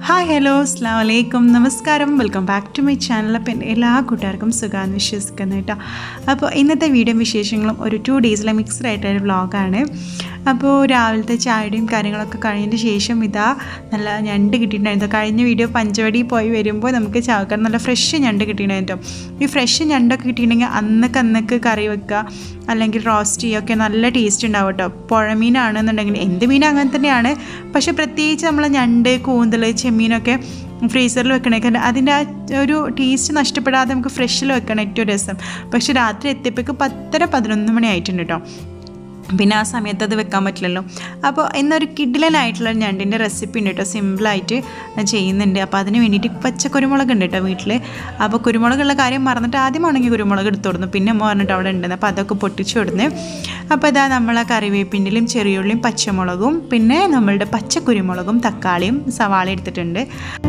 hi hello അസ്ലാം വലൈക്കും നമസ്കാരം welcome back to my channel അപ്പം എൻ്റെ എല്ലാ കൂട്ടുകാർക്കും സുഖമാണെന്ന് വിശ്വസിക്കുന്നു കേട്ടോ അപ്പോൾ ഇന്നത്തെ വീഡിയോ വിശേഷങ്ങളും ഒരു ടു ഡേയ്സിലെ മിക്സ്ഡ് ആയിട്ടൊരു വ്ളോഗാണ് അപ്പോൾ രാവിലത്തെ ചായയുടെയും കാര്യങ്ങളൊക്കെ കഴിഞ്ഞതിന് ശേഷം ഇതാ നല്ല ഞണ്ട് കിട്ടിയിട്ടുണ്ടായിരുന്നു കഴിഞ്ഞ വീഡിയോ പഞ്ചവടി പോയി വരുമ്പോൾ നമുക്ക് ചാവക്കാൻ നല്ല ഫ്രഷ് ഞണ്ട് കിട്ടിയിട്ടുണ്ടായിരുന്നു ഈ ഫ്രഷ് ഞണ്ടൊക്കെ കിട്ടിയിട്ടുണ്ടെങ്കിൽ അന്നൊക്കെ അന്നൊക്കെ കറി വെക്കുക അല്ലെങ്കിൽ റോസ്റ്റ് ചെയ്യുകയൊക്കെ നല്ല ടേസ്റ്റ് ഉണ്ടാവും കേട്ടോ പുഴമീനാണെന്നുണ്ടെങ്കിൽ എന്ത് മീൻ അങ്ങനെ തന്നെയാണ് പക്ഷേ പ്രത്യേകിച്ച് നമ്മൾ ഞണ്ട് കൂന്തൽ ചെമ്മീനൊക്കെ ഫ്രീസറിൽ വെക്കണേക്കെ അതിൻ്റെ ആ ഒരു ടേസ്റ്റ് നഷ്ടപ്പെടാതെ നമുക്ക് ഫ്രഷിൽ വെക്കണം ഏറ്റവും രസം പക്ഷേ രാത്രി എത്തിയപ്പോഴേക്ക് പത്തര പതിനൊന്ന് മണി ആയിട്ടുണ്ട് കേട്ടോ പിന്നെ ആ സമയത്ത് അത് വെക്കാൻ പറ്റില്ലല്ലോ അപ്പോൾ ഇന്നൊരു കിഡിലനായിട്ടുള്ള ഞണ്ടിൻ്റെ റെസിപ്പി ഉണ്ട് കേട്ടോ സിമ്പിളായിട്ട് ചെയ്യുന്നുണ്ട് അപ്പോൾ അതിന് വേണ്ടിയിട്ട് പച്ച കുരുമുളക് ഉണ്ട് കേട്ടോ വീട്ടിൽ അപ്പോൾ കുരുമുളകുള്ള കാര്യം മറന്നിട്ട് ആദ്യമാണെങ്കിൽ കുരുമുളക് എടുത്തു കൊടുന്നു പിന്നെ അമ്മ പറഞ്ഞിട്ട് അവിടെ ഉണ്ടെന്ന് അപ്പോൾ അതൊക്കെ പൊട്ടിച്ചു കൊടുന്ന് അപ്പോൾ ഇതാ നമ്മൾ ആ കറിവേപ്പിൻ്റെലും ചെറിയുള്ളിയും പച്ചമുളകും പിന്നെ നമ്മളുടെ പച്ച കുരുമുളകും തക്കാളിയും സവാള എടുത്തിട്ടുണ്ട്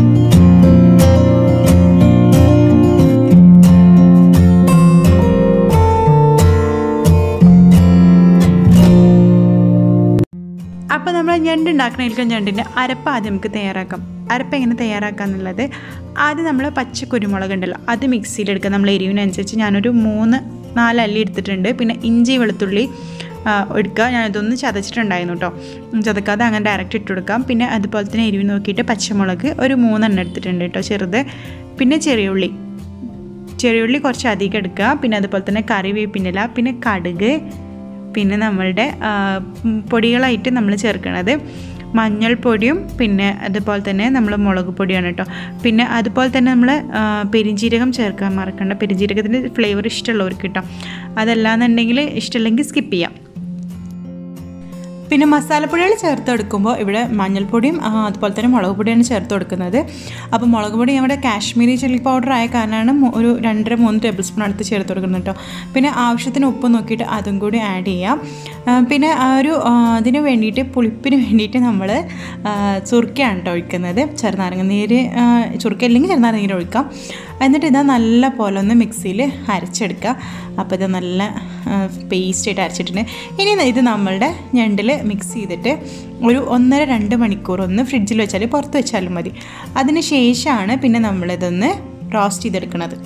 അപ്പോൾ നമ്മൾ ഞണ്ട് ഉണ്ടാക്കണേൽക്കും ഞണ്ടിൻ്റെ അരപ്പ് ആദ്യം നമുക്ക് തയ്യാറാക്കാം അരപ്പ് എങ്ങനെ തയ്യാറാക്കുക എന്നുള്ളത് ആദ്യം നമ്മൾ പച്ച കുരുമുളക് ഉണ്ടല്ലോ അത് മിക്സിയിലെടുക്കുക നമ്മൾ എരിവിനനുസരിച്ച് ഞാനൊരു മൂന്ന് നാല് അല്ലി എടുത്തിട്ടുണ്ട് പിന്നെ ഇഞ്ചി വെളുത്തുള്ളി എടുക്കുക ഞാനിതൊന്ന് ചതച്ചിട്ടുണ്ടായിരുന്നു കേട്ടോ ചതക്കാതെ അങ്ങനെ ഡയറക്റ്റ് ഇട്ട് കൊടുക്കാം പിന്നെ അതുപോലെ തന്നെ എരിവ് നോക്കിയിട്ട് പച്ചമുളക് ഒരു മൂന്നെണ്ണം എടുത്തിട്ടുണ്ട് കേട്ടോ ചെറുത് പിന്നെ ചെറിയുള്ളി ചെറിയുള്ളി കുറച്ച് അധികം എടുക്കുക പിന്നെ അതുപോലെ തന്നെ കറിവേപ്പിൻ്റെ ഇല പിന്നെ കടുക് പിന്നെ നമ്മളുടെ പൊടികളായിട്ട് നമ്മൾ ചേർക്കുന്നത് മഞ്ഞൾപ്പൊടിയും പിന്നെ അതുപോലെ തന്നെ നമ്മൾ മുളക് പൊടിയാണ് കേട്ടോ പിന്നെ അതുപോലെ തന്നെ നമ്മൾ പെരിഞ്ജീരകം ചേർക്കാൻ മറക്കണ്ട പെരിഞ്ജീരകത്തിൻ്റെ ഫ്ലേവർ ഇഷ്ടമുള്ളവർക്ക് കേട്ടോ അതല്ലാന്നുണ്ടെങ്കിൽ ഇഷ്ടമില്ലെങ്കിൽ സ്കിപ്പ് ചെയ്യാം പിന്നെ മസാലപ്പൊടികൾ ചേർത്ത് എടുക്കുമ്പോൾ ഇവിടെ മഞ്ഞൾപ്പൊടിയും അതുപോലെ തന്നെ മുളക് പൊടിയാണ് ചേർത്ത് കൊടുക്കുന്നത് അപ്പോൾ മുളക് പൊടി നമ്മുടെ കാശ്മീരി ചില്ലി പൗഡർ ആയ കാരണമാണ് ഒരു രണ്ടര മൂന്ന് ടേബിൾ സ്പൂൺ അടുത്ത് ചേർത്ത് കൊടുക്കുന്നത് കേട്ടോ പിന്നെ ആവശ്യത്തിന് ഉപ്പ് നോക്കിയിട്ട് അതും കൂടി ആഡ് ചെയ്യാം പിന്നെ ഒരു അതിന് വേണ്ടിയിട്ട് പുളിപ്പിന് വേണ്ടിയിട്ട് നമ്മൾ ചുരുക്കയാണ് കേട്ടോ ഒഴിക്കുന്നത് ചെറുനാരങ്ങ നീര് ചുരുക്ക ഇല്ലെങ്കിൽ ചെറുനാരങ്ങ നീര് ഒഴിക്കാം എന്നിട്ട് ഇതാ നല്ല പോലെ ഒന്ന് മിക്സിയിൽ അരച്ചെടുക്കുക അപ്പോൾ ഇത് നല്ല പേസ്റ്റ് ആയിട്ട് അരച്ചിട്ടുണ്ട് ഇനി ഇത് നമ്മളുടെ ഞണ്ടിൽ മിക്സ് ചെയ്തിട്ട് ഒരു ഒന്നര രണ്ട് മണിക്കൂർ ഒന്ന് ഫ്രിഡ്ജിൽ വെച്ചാൽ പുറത്ത് വെച്ചാലും മതി അതിന് ശേഷമാണ് പിന്നെ നമ്മളിതൊന്ന് റോസ്റ്റ് ചെയ്തെടുക്കുന്നത്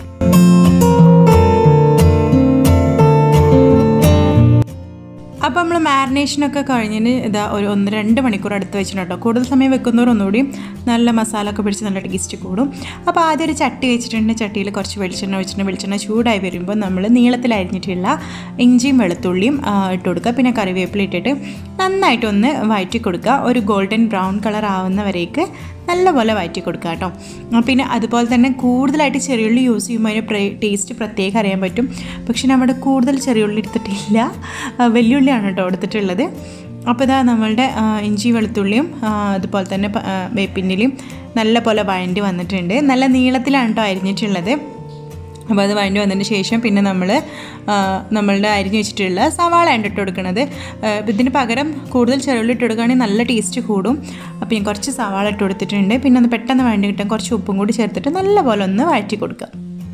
അപ്പോൾ നമ്മൾ മാരിനേഷനൊക്കെ കഴിഞ്ഞതിന് ഇതാ ഒരു ഒന്ന് രണ്ട് മണിക്കൂർ അടുത്ത് വെച്ചിട്ടുണ്ട് കേട്ടോ കൂടുതൽ സമയം വെക്കുന്നവർ ഒന്നുകൂടി നല്ല മസാല ഒക്കെ പിടിച്ച് നല്ല ടേസ്റ്റ് കൂടും അപ്പോൾ ആദ്യം ഒരു ചട്ടി വെച്ചിട്ടുണ്ട് ചട്ടിയിൽ കുറച്ച് വെളിച്ചെണ്ണ വെച്ചിട്ടുണ്ട് വെളിച്ചെണ്ണ ചൂടായി വരുമ്പോൾ നമ്മൾ നീളത്തിൽ അരിഞ്ഞിട്ടുള്ള ഇഞ്ചിയും വെളുത്തുള്ളിയും ഇട്ട് കൊടുക്കുക പിന്നെ കറിവേപ്പില ഇട്ടിട്ട് നന്നായിട്ടൊന്ന് വഴറ്റി കൊടുക്കുക ഒരു ഗോൾഡൻ ബ്രൗൺ കളർ ആവുന്നവരേക്ക് നല്ലപോലെ വഴറ്റി കൊടുക്കുക കേട്ടോ പിന്നെ അതുപോലെ തന്നെ കൂടുതലായിട്ട് ചെറിയുള്ളി യൂസ് ചെയ്യുമ്പോൾ അതിന് ടേസ്റ്റ് പ്രത്യേകം അറിയാൻ പറ്റും പക്ഷെ നമ്മുടെ കൂടുതൽ ചെറിയുള്ളി എടുത്തിട്ടില്ല വലിയുള്ളിയാണ് കേട്ടോ എടുത്തിട്ടുള്ളത് അപ്പോൾ ഇതാ നമ്മളുടെ ഇഞ്ചി വെളുത്തുള്ളിയും അതുപോലെ തന്നെ വേപ്പിൻ്റെലും നല്ല പോലെ വഴണ്ടി വന്നിട്ടുണ്ട് നല്ല നീളത്തിലാണ് കേട്ടോ അരിഞ്ഞിട്ടുള്ളത് അപ്പോൾ അത് വഴണ്ടി വന്നതിന് ശേഷം പിന്നെ നമ്മൾ നമ്മളുടെ അരിഞ്ഞു വെച്ചിട്ടുള്ള സവാള ആണ് ഇട്ട് കൊടുക്കുന്നത് ഇതിന് പകരം കൂടുതൽ ചെറുള്ളി ഇട്ട് കൊടുക്കുകയാണെങ്കിൽ നല്ല ടേസ്റ്റ് കൂടും അപ്പോൾ ഞാൻ കുറച്ച് സവാള ഇട്ട് കൊടുത്തിട്ടുണ്ട് പിന്നെ ഒന്ന് പെട്ടെന്ന് വഴണ്ടി കിട്ടാൻ കുറച്ച് ഉപ്പും കൂടി ചേർത്തിട്ട് നല്ലപോലെ ഒന്ന് വഴറ്റി കൊടുക്കുക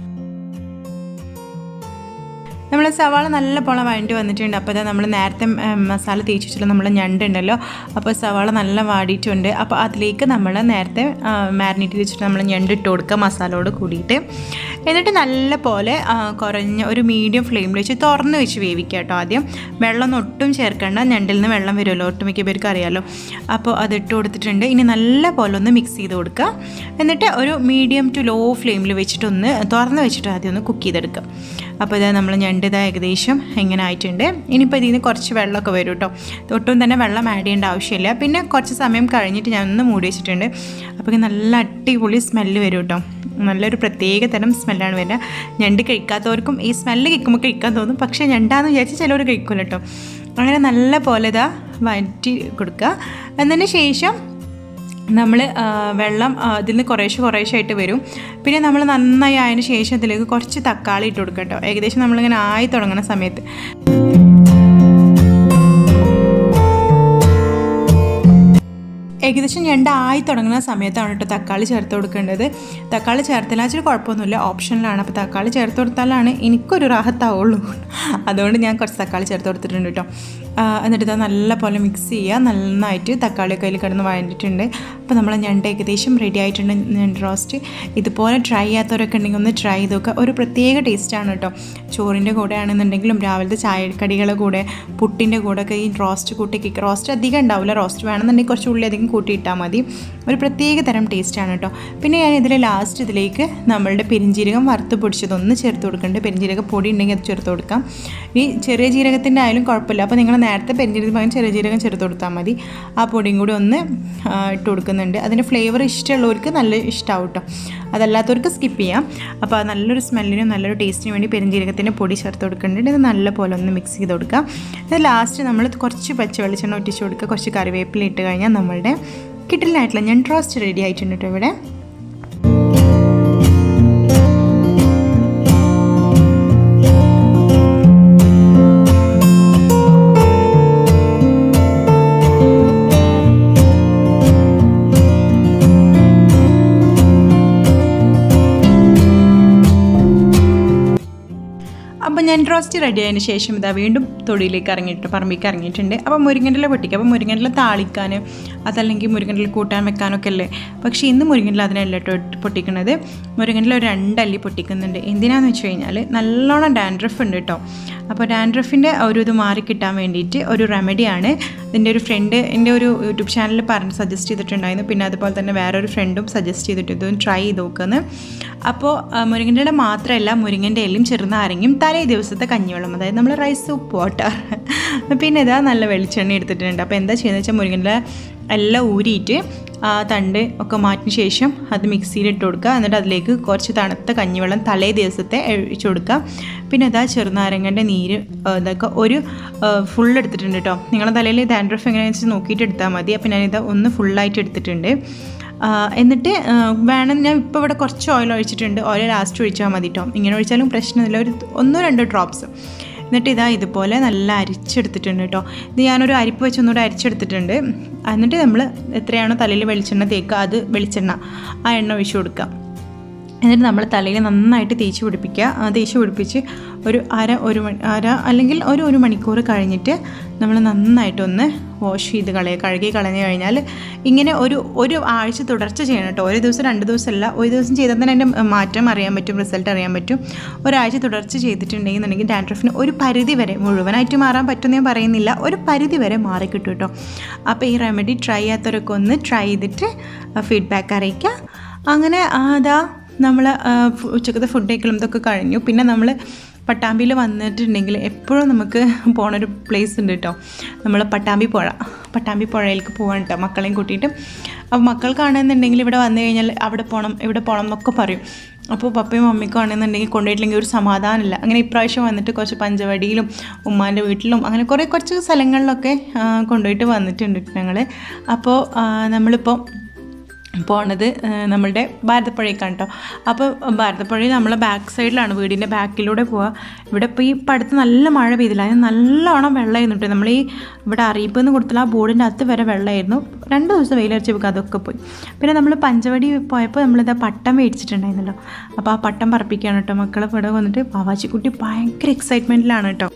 നമ്മൾ സവാള നല്ല പോലെ വഴണ്ടി വന്നിട്ടുണ്ട് അപ്പോൾ അത് നമ്മൾ നേരത്തെ മസാല തേച്ചിട്ടുള്ള നമ്മൾ ഞണ്ടുണ്ടല്ലോ അപ്പോൾ സവാള നല്ല വാടിയിട്ടുണ്ട് അപ്പോൾ അതിലേക്ക് നമ്മൾ നേരത്തെ മാരിനേറ്റ് വെച്ചിട്ട് നമ്മൾ ഞണ്ട് ഇട്ട് കൊടുക്കുക മസാലയോട് കൂടിയിട്ട് എന്നിട്ട് നല്ല പോലെ കുറഞ്ഞ ഒരു മീഡിയം ഫ്ലെയിമിൽ വെച്ച് തുറന്ന് വെച്ച് വേവിക്കുക കേട്ടോ ആദ്യം വെള്ളം ഒട്ടും ചേർക്കേണ്ട ഞണ്ടിൽ നിന്ന് വെള്ളം വരുമല്ലോ ഒട്ടുമിക്ക പേർക്ക് അറിയാമല്ലോ അപ്പോൾ അത് ഇട്ട് കൊടുത്തിട്ടുണ്ട് ഇനി നല്ല പോലെ ഒന്ന് മിക്സ് ചെയ്ത് കൊടുക്കുക എന്നിട്ട് ഒരു മീഡിയം ടു ലോ ഫ്ലെയിമിൽ വെച്ചിട്ടൊന്ന് തുറന്ന് വെച്ചിട്ട് ആദ്യം ഒന്ന് കുക്ക് ചെയ്തെടുക്കുക അപ്പോൾ ഇത് നമ്മൾ ഞണ്ട് ഇതാ ഏകദേശം ഇങ്ങനെ ആയിട്ടുണ്ട് ഇനിയിപ്പോൾ ഇതിൽ നിന്ന് കുറച്ച് വെള്ളമൊക്കെ വരും കേട്ടോ ഒട്ടും തന്നെ വെള്ളം ആഡ് ചെയ്യേണ്ട ആവശ്യമില്ല പിന്നെ കുറച്ച് സമയം കഴിഞ്ഞിട്ട് ഞാൻ ഒന്ന് മൂടി വെച്ചിട്ടുണ്ട് അപ്പോൾ നല്ല അടിപൊളി സ്മെല്ല് വരും കേട്ടോ നല്ലൊരു പ്രത്യേക തരം സ്മെല്ലാണ് വരുന്നത് ഞണ്ട് കഴിക്കാത്തവർക്കും ഈ സ്മെല്ല് കഴിക്കുമ്പോൾ കഴിക്കാൻ തോന്നും പക്ഷേ ഞണ്ടാന്ന് വിചാരിച്ച് ചിലവർ കഴിക്കില്ല കേട്ടോ അങ്ങനെ നല്ല പോലെ ഇതാ വഴറ്റി കൊടുക്കുക എന്നതിന് ശേഷം നമ്മൾ വെള്ളം അതിൽ നിന്ന് കുറേശ്ശെ കുറേശ്ശെ ആയിട്ട് വരും പിന്നെ നമ്മൾ നന്നായി ആയതിനു ശേഷം അതിലേക്ക് കുറച്ച് തക്കാളി ഇട്ട് കൊടുക്കുക കേട്ടോ ഏകദേശം നമ്മളിങ്ങനെ ആയി തുടങ്ങുന്ന സമയത്ത് ഏകദേശം ഞണ്ട് ആയി തുടങ്ങുന്ന സമയത്താണ് കേട്ടോ തക്കാളി ചേർത്ത് കൊടുക്കേണ്ടത് തക്കാളി ചേർത്തില്ല വെച്ചാൽ കുഴപ്പമൊന്നുമില്ല ഓപ്ഷനിലാണ് അപ്പോൾ തക്കാളി ചേർത്ത് കൊടുത്താലാണ് എനിക്കൊരു റാഹത്താവുള്ളൂ അതുകൊണ്ട് ഞാൻ കുറച്ച് തക്കാളി ചേർത്ത് കൊടുത്തിട്ടുണ്ട് കേട്ടോ ആ, എന്നിട്ട് ഇത് നല്ല പോലെ മിക്സ് ചെയ്യുക നന്നായിട്ട് തക്കാളിയൊക്കെ അതിൽ കിടന്ന് വഴണ്ടിട്ടുണ്ട് അപ്പോൾ നമ്മൾ ഞണ്ട് ഏകദേശം റെഡി ആയിട്ടുണ്ട് ഞണ്ട് റോസ്റ്റ് ഇതുപോലെ ട്രൈ ചെയ്യാത്തവരൊക്കെ ഉണ്ടെങ്കിൽ ഒന്ന് ട്രൈ ചെയ്ത് നോക്കുക ഒരു പ്രത്യേക ടേസ്റ്റാണ് കേട്ടോ ചോറിൻ്റെ കൂടെ ആണെന്നുണ്ടെങ്കിലും രാവിലത്തെ ചായക്കടികളുടെ കൂടെ പുട്ടിൻ്റെ കൂടെ ഒക്കെ ഈ റോസ്റ്റ് കൂട്ടി റോസ്റ്റ് അധികം ഉണ്ടാവില്ല റോസ്റ്റ് വേണമെന്നുണ്ടെങ്കിൽ കുറച്ച് ഉള്ളി അധികം കൂട്ടിയിട്ടാൽ മതി ഒരു പ്രത്യേക തരം ടേസ്റ്റാണ് കേട്ടോ പിന്നെ ഞാൻ ഇതിൽ ലാസ്റ്റ് ഇതിലേക്ക് നമ്മളുടെ പെരിഞ്ജീരകം വറുത്ത് പൊടിച്ചതൊന്ന് ചേർത്ത് കൊടുക്കുന്നുണ്ട് പെരിഞ്ജീരക പൊടി ഉണ്ടെങ്കിൽ അത് ചേർത്ത് കൊടുക്കാം ഈ ചെറിയ ജീരകത്തിൻ്റെ ആയാലും കുഴപ്പമില്ല അപ്പോൾ നിങ്ങൾ നേരത്തെ പെരിഞ്ജീരകം പകരം ചെറിയ ജീരകം ചേർത്ത് കൊടുത്താൽ മതി ആ പൊടിയും കൂടി ഒന്ന് ആ, ഇട്ട് കൊടുക്കുന്നുണ്ട് അതിൻ്റെ ഫ്ലേവർ ഇഷ്ടമുള്ളവർക്ക് നല്ല ഇഷ്ടമാവും കേട്ടോ അതല്ലാത്തവർക്ക് സ്കിപ്പ് ചെയ്യാം അപ്പോൾ അത് നല്ലൊരു സ്മെല്ലിനും നല്ലൊരു ടേസ്റ്റിനും വേണ്ടി പെരിഞ്ജീരകത്തിൻ്റെ പൊടി ചേർത്ത് കൊടുക്കുന്നുണ്ട് ഇത് നല്ല പോലെ ഒന്ന് മിക്സ് ചെയ്ത് കൊടുക്കുക ഇത് ലാസ്റ്റ് നമ്മൾ കുറച്ച് പച്ച വെളിച്ചെണ്ണ ഒറ്റിച്ച് കൊടുക്കുക കുറച്ച് കറിവേപ്പില ഇട്ട് കഴിഞ്ഞാൽ നമ്മളുടെ കിട്ടിലായിട്ടുള്ള ഞാൻ റോസ്റ്റ് റെഡി ആയിട്ടുണ്ട് കേട്ടോ ഇവിടെ അപ്പോൾ ഞാൻ റോസ്റ്റ് റെഡി ആയതിന് ശേഷം ഇതാ വീണ്ടും തൊടിയിലേക്ക് ഇറങ്ങിയിട്ട് പറമ്പിലേക്ക് ഇറങ്ങിയിട്ടുണ്ട് അപ്പോൾ മുരിങ്ങൻ്റെ പൊട്ടിക്കുക അപ്പോൾ മുരിങ്ങൻ്റെ താളിക്കാൻ അതല്ലെങ്കിൽ മുരിങ്ങൻ്റെ കൂട്ടാൻ വെക്കാനൊക്കെ അല്ലേ പക്ഷേ ഇന്ന് മുരിങ്ങൻ്റെ അതിനല്ല കേട്ടോ പൊട്ടിക്കുന്നത് മുരിങ്ങൻ്റെ ഒരു രണ്ടല്ലി പൊട്ടിക്കുന്നുണ്ട് എന്തിനാന്ന് വെച്ച് കഴിഞ്ഞാൽ നല്ലോണം ഡാൻഡ്രഫ് ഉണ്ട് കേട്ടോ അപ്പോൾ ഡാൻഡ്രഫിൻ്റെ ഒരു ഇത് മാറി കിട്ടാൻ വേണ്ടിയിട്ട് ഒരു റെമഡിയാണ് ഇതിൻ്റെ ഒരു ഫ്രണ്ട് എൻ്റെ ഒരു യൂട്യൂബ് ചാനലിൽ പറഞ്ഞ് സജസ്റ്റ് ചെയ്തിട്ടുണ്ടായിരുന്നു പിന്നെ അതുപോലെ തന്നെ വേറൊരു ഫ്രണ്ടും സജസ്റ്റ് ചെയ്തിട്ട് ഇതൊന്ന് ട്രൈ ചെയ്ത് നോക്കുന്നത് അപ്പോൾ മുരിങ്ങൻ്റെ ഇല മാത്രമല്ല മുരിങ്ങൻ്റെ ഇലയും ചെറുനാരങ്ങയും തലേ ദിവസത്തെ കഞ്ഞിവെള്ളം അതായത് നമ്മൾ റൈസ് സൂപ്പ് വാട്ടർ പിന്നെ ഇതാ നല്ല വെളിച്ചെണ്ണ എടുത്തിട്ടുണ്ട് അപ്പോൾ എന്താ ചെയ്യുന്നത് വെച്ചാൽ മുരിങ്ങൻ്റെ എല്ലാം ഊരിയിട്ട് ആ തണ്ട് ഒക്കെ മാറ്റിയ ശേഷം അത് മിക്സിയിൽ ഇട്ട് കൊടുക്കുക എന്നിട്ട് അതിലേക്ക് കുറച്ച് തണുത്ത കഞ്ഞിവെള്ളം തലേ ദിവസത്തെ ഒഴിച്ച് കൊടുക്കുക പിന്നെ അതാ ചെറുനാരങ്ങൻ്റെ നീര് ആ, ഇതൊക്കെ ഒരു ഫുൾ എടുത്തിട്ടുണ്ട് കേട്ടോ നിങ്ങളുടെ തലയിൽ ഡാൻഡ്രഫ് എങ്ങനെയാണെന്ന് വെച്ചാൽ നോക്കിയിട്ട് എടുത്താൽ മതി അപ്പോൾ ഞാനിത് ഒന്ന് ഫുള്ളായിട്ട് എടുത്തിട്ടുണ്ട് ആ, എന്നിട്ട് ആ, വേണം ഞാൻ ഇപ്പോൾ ഇവിടെ കുറച്ച് ഓയിൽ ഒഴിച്ചിട്ടുണ്ട് ഓയിൽ ലാസ്റ്റ് ഒഴിച്ചാൽ മതി കേട്ടോ ഇങ്ങനെ ഒഴിച്ചാലും പ്രശ്നമില്ല ഒരു ഒന്നോ രണ്ടോ ഡ്രോപ്സ് എന്നിട്ട് ഇതാ ഇതുപോലെ നല്ല അരിച്ചെടുത്തിട്ടുണ്ട് കേട്ടോ ഇത് ഞാനൊരു അരിപ്പ് വെച്ച് ഒന്നുകൂടെ അരിച്ചെടുത്തിട്ടുണ്ട് എന്നിട്ട് നമ്മൾ എത്രയാണോ തലയിൽ വെളിച്ചെണ്ണ തേക്കുക അത് വെളിച്ചെണ്ണ ആ എണ്ണ ഒഴിച്ച് കൊടുക്കുക എന്നിട്ട് നമ്മൾ തലയിൽ നന്നായിട്ട് തേച്ച് പിടിപ്പിക്കുക ആ തേച്ച് പിടിപ്പിച്ച് ഒരു അര ഒരു മണി അര അല്ലെങ്കിൽ ഒരു ഒരു മണിക്കൂർ കഴിഞ്ഞിട്ട് നമ്മൾ നന്നായിട്ടൊന്ന് വാഷ് ചെയ്ത് കളയുക കഴുകി കളഞ്ഞു കഴിഞ്ഞാൽ ഇങ്ങനെ ഒരു ഒരു ആഴ്ച തുടർച്ച ചെയ്യണം കേട്ടോ ഒരു ദിവസം രണ്ട് ദിവസമല്ല ഒരു ദിവസം ചെയ്താൽ തന്നെ അതിൻ്റെ മാറ്റം അറിയാൻ പറ്റും റിസൾട്ട് അറിയാൻ പറ്റും ഒരാഴ്ച തുടർച്ച ചെയ്തിട്ടുണ്ടെങ്കിൽ ഡാൻഡ്രഫിന് ഒരു പരിധി വരെ മുഴുവനായിട്ട് മാറാൻ പറ്റുമെന്ന് ഞാൻ പറയുന്നില്ല ഒരു പരിധി വരെ മാറിക്കിട്ടും കേട്ടോ അപ്പോൾ ഈ റെമഡി ട്രൈ ചെയ്യാത്തവരൊക്കെ ഒന്ന് ട്രൈ ചെയ്തിട്ട് ഫീഡ്ബാക്ക് അറിയിക്കുക അങ്ങനെ ആ, അതാ നമ്മൾ ഉച്ചക്കത്തെ ഫുഡ് കഴിക്കലും ഇതൊക്കെ കഴിഞ്ഞു പിന്നെ നമ്മൾ പട്ടാമ്പിയിൽ വന്നിട്ടുണ്ടെങ്കിൽ എപ്പോഴും നമുക്ക് പോണൊരു പ്ലേസ് ഉണ്ട് കേട്ടോ നമ്മൾ പട്ടാമ്പി പുഴ പട്ടാമ്പി പുഴയിലേക്ക് പോകാൻ കേട്ടോ മക്കളെയും കൂട്ടിയിട്ട് അപ്പോൾ മക്കൾക്കാണെന്നുണ്ടെങ്കിൽ ഇവിടെ വന്നു കഴിഞ്ഞാൽ അവിടെ പോകണം ഇവിടെ പോകണം എന്നൊക്കെ പറയും അപ്പോൾ പപ്പയും മമ്മിക്കും ആണെന്നുണ്ടെങ്കിൽ കൊണ്ടുപോയിട്ടില്ലെങ്കിൽ ഒരു സമാധാനമില്ല അങ്ങനെ ഇപ്രാവശ്യം വന്നിട്ട് കുറച്ച് പഞ്ചവടിയിലും ഉമ്മാൻ്റെ വീട്ടിലും അങ്ങനെ കുറേ കുറച്ച് സ്ഥലങ്ങളിലൊക്കെ ആ, കൊണ്ടുപോയിട്ട് വന്നിട്ടുണ്ട് ഞങ്ങൾ അപ്പോൾ ആ, നമ്മളിപ്പോൾ പോണത് ആ, നമ്മളുടെ ഭാരതപ്പുഴയ്ക്കാണ് കേട്ടോ അപ്പോൾ ഭാരതപ്പുഴയിൽ നമ്മളെ ബാക്ക് സൈഡിലാണ് വീടിൻ്റെ ബാക്കിലൂടെ പോവുക ഇവിടെ ഇപ്പോൾ ഈ പടുത്ത് നല്ല മഴ പെയ്തില്ല അതിന് നല്ലോണം വെള്ളമായിരുന്നു കേട്ടോ നമ്മൾ ഈ ഇവിടെ അറിയിപ്പ് എന്ന് കൊടുത്തുള്ള ആ ബോർഡിൻ്റെ അകത്ത് വരെ വെള്ളമായിരുന്നു രണ്ട് ദിവസം വെയിലടിച്ച് വെക്കുക അതൊക്കെ പോയി പിന്നെ നമ്മൾ പഞ്ചവടി പോയപ്പോൾ നമ്മളിതാ പട്ടം മേടിച്ചിട്ടുണ്ടായിരുന്നല്ലോ അപ്പോൾ ആ പട്ടം പറപ്പിക്കുകയാണ് കേട്ടോ മക്കളെ ഇവിടെ വന്നിട്ട് വാവാച്ചിക്കുട്ടി ഭയങ്കര എക്സൈറ്റ്മെൻറ്റിലാണ് കേട്ടോ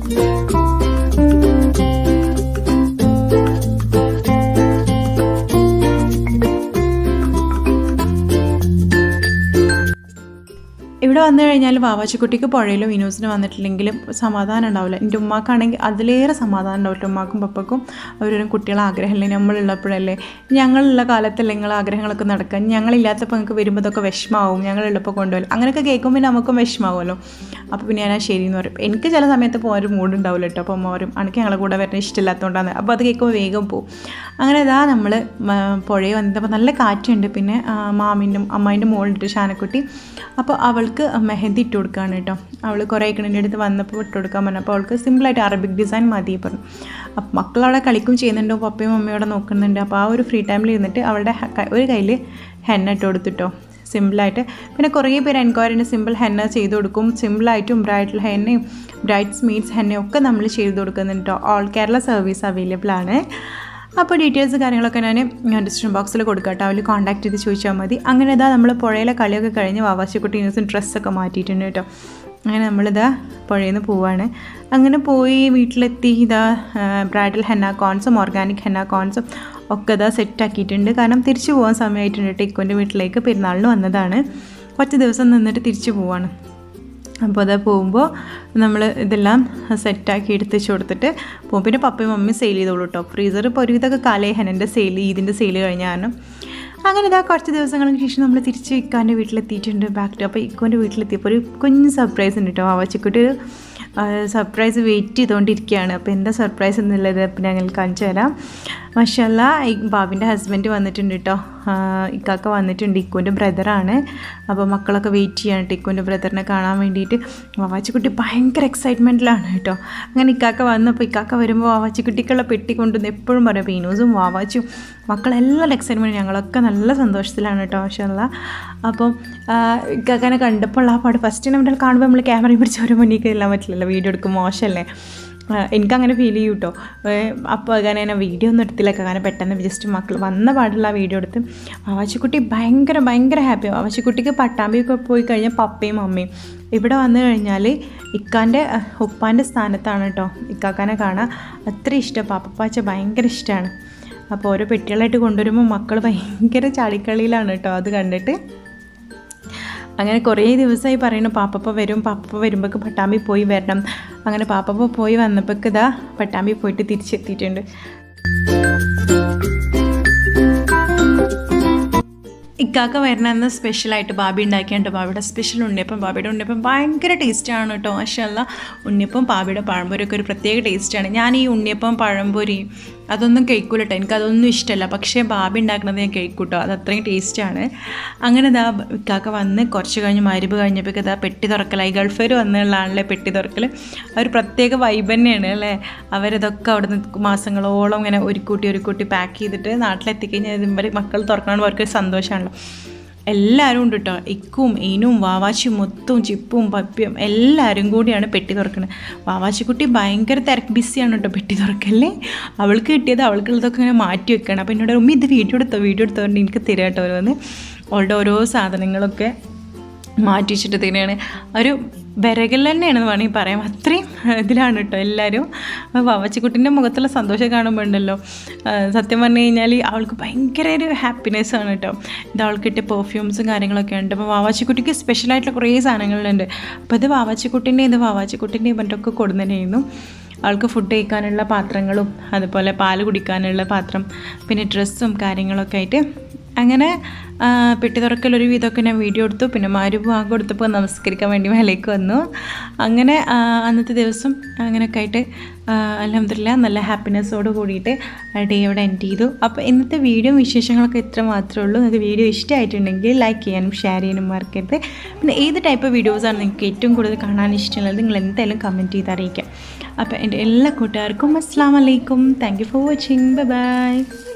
ഇവിടെ വന്നു കഴിഞ്ഞാൽ വാവാച്ചിക്കുട്ടിക്ക് പുഴയിലോ വിനോസിന് വന്നിട്ടില്ലെങ്കിലും സമാധാനം ഉണ്ടാവില്ല എൻ്റെ ഉമ്മാക്കാണെങ്കിൽ അതിലേറെ സമാധാനം ഉണ്ടാവില്ല ഉമ്മാക്കും പപ്പക്കും അവരൊരു കുട്ടികളെ ആഗ്രഹമല്ലേ നമ്മളുള്ളപ്പോഴല്ലേ ഞങ്ങളുള്ള കാലത്തല്ലേ നിങ്ങളെ ആഗ്രഹങ്ങളൊക്കെ നടക്കാൻ ഞങ്ങളില്ലാത്തപ്പോൾ നിങ്ങൾക്ക് വരുമ്പോൾ ഇതൊക്കെ വിഷമാവും ഞങ്ങളുള്ളപ്പോൾ കൊണ്ടുപോലും അങ്ങനെയൊക്കെ കേൾക്കുമ്പോൾ നമുക്കും വിഷമാവുമല്ലോ അപ്പോൾ പിന്നെ ഞാൻ ആ ശരി എന്ന് പറയും എനിക്ക് ചില സമയത്ത് പോകാൻ ഒരു മൂഡ് ഉണ്ടാവില്ല കേട്ടോ അപ്പോൾ അമ്മ പറയും എനിക്ക് ഞങ്ങളെ കൂടെ വരുന്ന ഇഷ്ടമില്ലാത്തതുകൊണ്ടാണ് അപ്പോൾ അത് കേൾക്കുമ്പോൾ വേഗം പോകും അങ്ങനെ ഇതാ നമ്മൾ പുഴയിൽ വന്നപ്പോൾ നല്ല കാറ്റുണ്ട് പിന്നെ ആ, മാമിൻ്റെ അമ്മായിൻ്റെ മോളിട്ട് ഷാനക്കുട്ടി അപ്പോൾ അവൾക്ക് മെഹന്തി ഇട്ട് കൊടുക്കുകയാണ് കേട്ടോ അവൾ കുറേ കണിൻ്റെ അടുത്ത് വന്നപ്പോൾ ഇട്ട് കൊടുക്കാൻ പറഞ്ഞു അപ്പോൾ അവൾക്ക് സിമ്പിളായിട്ട് അറബിക് ഡിസൈൻ മതി പറഞ്ഞു അപ്പോൾ മക്കൾ അവിടെ കളിക്കും ചെയ്യുന്നുണ്ട് പപ്പയും മമ്മിയും അവിടെ നോക്കുന്നുണ്ട് അപ്പോൾ ആ ഒരു ഫ്രീ ടൈമിൽ ഇരുന്നിട്ട് അവളുടെ ഹ- ക- ഒരു കയ്യിൽ ഹെന്ന ഇട്ട് കൊടുത്തിട്ടോ സിമ്പിളായിട്ട് പിന്നെ കുറേ പേര് എൻക്വയറിന് സിമ്പിൾ ഹെന്ന ചെയ്ത് കൊടുക്കും സിമ്പിളായിട്ടും ബ്രൈഡൽ ഹെന്നയും ബ്രൈഡ്സ് മീറ്റ്സ് ഹെന്നയും ഒക്കെ നമ്മൾ ചെയ്ത് കൊടുക്കുന്നുണ്ട് കേട്ടോ ഓൾ കേരള സർവീസ് അവൈലബിൾ ആണ് അപ്പോൾ ഡീറ്റെയിൽസ് കാര്യങ്ങളൊക്കെ ഞാൻ ഡിസ്ക്രിപ്ഷൻ ബോക്സിൽ കൊടുക്കാം കേട്ടോ അവര് കോൺടാക്ട് ചെയ്ത് ചോദിച്ചാൽ മതി അങ്ങനെ ഇതാ നമ്മൾ പുഴയിലെ കളിയൊക്കെ കഴിഞ്ഞ് വാവാശിക്കുട്ടി ന്യൂസും ഡ്രസ്സൊക്കെ മാറ്റിയിട്ടുണ്ട് കേട്ടോ അങ്ങനെ നമ്മളിതാ പുഴയിൽ നിന്ന് പോവാണ് അങ്ങനെ പോയി വീട്ടിലെത്തി ഇതാ ബ്രൈഡൽ ഹെന്ന കോൺസും ഓർഗാനിക് ഹെന്ന കോൺസും ഒക്കെ ഇതാ സെറ്റാക്കിയിട്ടുണ്ട് കാരണം തിരിച്ചു പോകാൻ സമയമായിട്ടുണ്ട് ടിക്കോൻ്റെ വീട്ടിലേക്ക് പെരുന്നാളിന് വന്നതാണ് കുറച്ച് ദിവസം നിന്നിട്ട് തിരിച്ചു പോവാണ് അപ്പോൾ അത് പോകുമ്പോൾ നമ്മൾ ഇതെല്ലാം സെറ്റാക്കി എടുത്ത് വെച്ച് കൊടുത്തിട്ട് പോകും പിന്നെ പപ്പയും മമ്മിയും സെയിൽ ചെയ്തോളൂ കേട്ടോ ഫ്രീസർ ഇപ്പോൾ ഒരുവിധമൊക്കെ കാലേ ഹെനൻ്റെ സെയിൽ ഈദിൻ്റെ സെയിൽ കഴിഞ്ഞ കാരണം അങ്ങനെ ഇതാ കുറച്ച് ദിവസങ്ങൾക്ക് ശേഷം നമ്മൾ തിരിച്ച് ഇക്കാൻ്റെ വീട്ടിലെത്തിയിട്ടുണ്ട് ബാക്ക് ടു അപ്പോൾ ഇക്കോൻ്റെ വീട്ടിലെത്തിയപ്പോൾ ഒരു കുഞ്ഞ് സർപ്രൈസ് ഉണ്ട് കേട്ടോ അവച്ചിക്കുട്ടി ഒരു സർപ്രൈസ് വെയിറ്റ് ചെയ്തുകൊണ്ടിരിക്കുകയാണ് അപ്പോൾ എന്താ സർപ്രൈസ് എന്നുള്ളത് ഇപ്പം ഞങ്ങൾ കാണിച്ചു തരാം മഷല്ല ഈ ബാബിൻ്റെ ഹസ്ബൻഡ് വന്നിട്ടുണ്ട് കേട്ടോ ഇക്കാക്ക വന്നിട്ടുണ്ട് ഇക്കുവിൻ്റെ ബ്രദറാണ് അപ്പോൾ മക്കളൊക്കെ വെയിറ്റ് ചെയ്യാണ് കേട്ടോ ഇക്കുവിൻ്റെ ബ്രദറിനെ കാണാൻ വേണ്ടിയിട്ട് വാവാച്ചിക്കുട്ടി ഭയങ്കര എക്സൈറ്റ്മെൻറ്റിലാണ് കേട്ടോ അങ്ങനെ ഇക്കാക്ക വന്നപ്പോൾ ഇക്കാക്ക വരുമ്പോൾ വാവാച്ചിക്കുട്ടിക്കുള്ള പെട്ടി കൊണ്ടുവന്ന് എപ്പോഴും പറയും പീനൂസും വാവാച്ചും മക്കളെല്ലാം എക്സൈറ്റ്മെൻറ്റ് ഞങ്ങളൊക്കെ നല്ല സന്തോഷത്തിലാണ് കേട്ടോ മഷല്ല അപ്പം ഇക്കാക്കനെ കണ്ടപ്പോൾ ആ പാട് ഫസ്റ്റ് നമ്മൾ കാണുമ്പോൾ നമ്മൾ ക്യാമറയും പിടിച്ച് ഒരു മുന്നിൽ എല്ലാം പറ്റില്ലല്ലോ വീഡിയോ എടുക്കും മോശമല്ലേ എനിക്കങ്ങനെ ഫീൽ ചെയ്യും കേട്ടോ അപ്പോൾ അങ്ങനെ ഞാൻ വീഡിയോ ഒന്നും എടുത്തില്ല കാരണം പെട്ടെന്ന് ജസ്റ്റ് മക്കൾ വന്ന പാടുള്ള ആ വീഡിയോ എടുത്ത് വാവാച്ചിക്കുട്ടി ഭയങ്കര ഭയങ്കര ഹാപ്പിയാണ് വാവാച്ചിക്കുട്ടിക്ക് പട്ടാമ്പിയൊക്കെ പോയി കഴിഞ്ഞാൽ പപ്പയും മമ്മയും ഇവിടെ വന്നു കഴിഞ്ഞാൽ ഇക്കാൻ്റെ ഉപ്പാൻ്റെ സ്ഥാനത്താണ് കേട്ടോ ഇക്കാക്കാനെ കാണാൻ അത്ര ഇഷ്ടം പാപ്പപ്പാച്ച ഭയങ്കര ഇഷ്ടമാണ് അപ്പോൾ ഓരോ പെട്ടികളായിട്ട് കൊണ്ടുവരുമ്പോൾ മക്കൾ ഭയങ്കര ചാടിക്കളിയിലാണ് കേട്ടോ അത് കണ്ടിട്ട് അങ്ങനെ കുറേ ദിവസമായി പറയുന്നു പാപ്പപ്പ വരും പാപ്പപ്പ വരുമ്പോഴേക്ക് പട്ടാമ്പി പോയി വരണം അങ്ങനെ പാപ്പപ്പ പോയി വന്നപ്പോഴേക്ക് ഇതാ പട്ടാമ്പി പോയിട്ട് തിരിച്ചെത്തിയിട്ടുണ്ട് ഇക്കാക്ക വരണമെന്ന് സ്പെഷ്യലായിട്ട് ബാബി ഉണ്ടാക്കിയുണ്ട് ബാബിയുടെ സ്പെഷ്യൽ ഉണ്ണിയപ്പം ബാബിയുടെ ഉണ്ണിയപ്പം ഭയങ്കര ടേസ്റ്റാണ് കേട്ടോ മാഷല്ല ഉണ്ണിയപ്പം ബാബിയുടെ പഴംപൊരിയൊക്കെ ഒരു പ്രത്യേക ടേസ്റ്റാണ് ഞാൻ ഈ ഉണ്ണിയപ്പം പഴംപൊരി അതൊന്നും കഴിക്കൂല കേട്ടോ എനിക്കതൊന്നും ഇഷ്ടമല്ല പക്ഷേ ബാബി ഉണ്ടാക്കുന്നത് ഞാൻ കഴിക്കൂട്ടോ അത് അത്രയും ടേസ്റ്റാണ് അങ്ങനെ ഇതാ ഇക്കാക്ക വന്ന് കുറച്ച് കഴിഞ്ഞ് മരുവ് കഴിഞ്ഞപ്പോൾ ഇതാ പെട്ടി തുറക്കലായി ഗൾഫേർ വന്നുള്ള ആളിലെ പെട്ടി തുറക്കൽ ഒരു പ്രത്യേക വൈബ് തന്നെയാണ് അല്ലേ അവരിതൊക്കെ അവിടെ നിന്ന് മാസങ്ങളോളം ഇങ്ങനെ ഒരു കൂട്ടി ഒരു കൂട്ടി പാക്ക് ചെയ്തിട്ട് നാട്ടിലെത്തിക്കഴിഞ്ഞാൽ ഇവർ മക്കൾ തുറക്കണം അവർക്ക് സന്തോഷമാണല്ലോ എല്ലാവരും ഉണ്ട് കേട്ടോ ഇക്കും ഈനും വാവാശിയും മുത്തും ചിപ്പും പപ്പ്യം എല്ലാവരും കൂടിയാണ് പെട്ടി തുറക്കുന്നത് വാവാശിക്കുട്ടി ഭയങ്കര തിരക്ക് ബിസിയാണ് കേട്ടോ പെട്ടി തുറക്കല്ലേ അവൾക്ക് കിട്ടിയത് അവൾക്കുള്ളതൊക്കെ ഇങ്ങനെ മാറ്റി വെക്കണം അപ്പോൾ എന്നോട് ഉമ്മ ഇത് വീഡിയോ എടുത്തോ വീഡിയോ എടുത്തോണ്ട് എനിക്ക് തരാം കേട്ടോ ഓരോന്ന് അവളുടെ ഓരോ സാധനങ്ങളൊക്കെ മാറ്റി വെച്ചിട്ട് തന്നെയാണ് ഒരു വിരകൽ തന്നെയാണെന്ന് വേണമെങ്കിൽ പറയാം അത്രയും ഇതിലാണ് കേട്ടോ എല്ലാവരും വവച്ചിക്കുട്ടിൻ്റെ മുഖത്തുള്ള സന്തോഷം കാണുമ്പോൾ ഉണ്ടല്ലോ സത്യം പറഞ്ഞു കഴിഞ്ഞാൽ അവൾക്ക് ഭയങ്കര ഒരു ഹാപ്പിനെസ് ആണ് കേട്ടോ ഇത് അവൾക്ക് കിട്ടിയ പെർഫ്യൂംസും കാര്യങ്ങളൊക്കെ ഉണ്ട് അപ്പോൾ വാവാച്ചിക്കുട്ടിക്ക് സ്പെഷ്യലായിട്ടുള്ള കുറേ സാധനങ്ങളുണ്ട് അപ്പോൾ ഇത് വാവാച്ചിക്കുട്ടിൻ്റെ ഇത് വാവാച്ചിക്കുട്ടിൻ്റെ ഇവൻ്റെയൊക്കെ കൊടുന്നതിനായിരുന്നു ആൾക്ക് ഫുഡ് കഴിക്കാനുള്ള പാത്രങ്ങളും അതുപോലെ പാല് കുടിക്കാനുള്ള പാത്രം പിന്നെ ഡ്രസ്സും കാര്യങ്ങളൊക്കെ ആയിട്ട് അങ്ങനെ പെട്ടി തുറക്കൽ ഒരു വിധമൊക്കെ ഞാൻ വീഡിയോ എടുത്തു പിന്നെ മാരു ഭാഗം കൊടുത്തപ്പോൾ നമസ്കരിക്കാൻ വേണ്ടി മേലേക്ക് വന്നു അങ്ങനെ അന്നത്തെ ദിവസം അങ്ങനെയൊക്കെ ആയിട്ട് അലഹമില്ല നല്ല ഹാപ്പിനെസ്സോട് കൂടിയിട്ട് ഡേ ഇവിടെ എൻഡ് ചെയ്തു അപ്പോൾ ഇന്നത്തെ വീഡിയോ വിശേഷങ്ങളൊക്കെ ഇത്ര മാത്രമേ ഉള്ളൂ നിങ്ങൾക്ക് വീഡിയോ ഇഷ്ടമായിട്ടുണ്ടെങ്കിൽ ലൈക്ക് ചെയ്യാനും ഷെയർ ചെയ്യാനും മറക്കരുത് പിന്നെ ഏത് ടൈപ്പ് വീഡിയോസാണ് നിങ്ങൾക്ക് ഏറ്റവും കൂടുതൽ കാണാൻ ഇഷ്ടമുള്ളത് നിങ്ങൾ എന്തായാലും കമൻറ്റ് ചെയ്ത് അറിയിക്കാം അപ്പോൾ എൻ്റെ എല്ലാ കൂട്ടുകാർക്കും അസ്സാം വലൈക്കും thank you for watching bye by